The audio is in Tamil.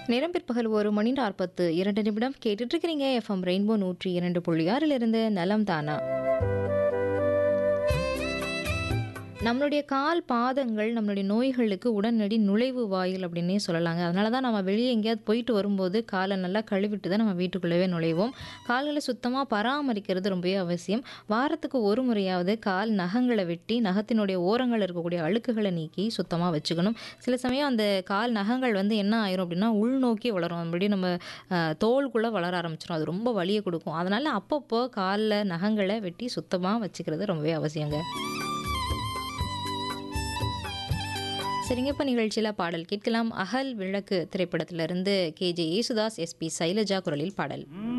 நேரம் பிற்பகல் ஒரு மணி நாற்பத்து இரண்டு நிமிடம் கேட்டுட்டு இருக்கிறீங்க எஃப்எம் ரெயின்போ நூற்றி இரண்டு புள்ளி ஆறிலிருந்து நலம் தானா நம்மளுடைய கால் பாதங்கள் நம்மளுடைய நோய்களுக்கு உடனடி நுழைவு வாயில் அப்படின்னே சொல்லலாங்க அதனால தான் நம்ம வெளியே எங்கேயாவது போயிட்டு வரும்போது காலை நல்லா கழுவிட்டு தான் நம்ம வீட்டுக்குள்ளவே நுழைவோம் கால்களை சுத்தமாக பராமரிக்கிறது ரொம்பவே அவசியம் வாரத்துக்கு ஒரு முறையாவது கால் நகங்களை வெட்டி நகத்தினுடைய ஓரங்கள் இருக்கக்கூடிய அழுக்குகளை நீக்கி சுத்தமாக வச்சுக்கணும் சில சமயம் அந்த கால் நகங்கள் வந்து என்ன ஆயிரும் அப்படின்னா உள்நோக்கி வளரும் அப்படி நம்ம அஹ், தோலுக்குள்ளே வளர ஆரம்பிச்சிடும் அது ரொம்ப வலியை கொடுக்கும் அதனால் அப்பப்போ காலில் நகங்களை வெட்டி சுத்தமாக வச்சுக்கிறது ரொம்பவே அவசியங்க சரிங்க இப்போ நிகழ்ச்சியில் பாடல் கேட்கலாம் அகல் விளக்கு திரைப்படத்திலிருந்து கேஜே யேசுதாஸ் எஸ்பி சைலஜா குரலில் பாடல்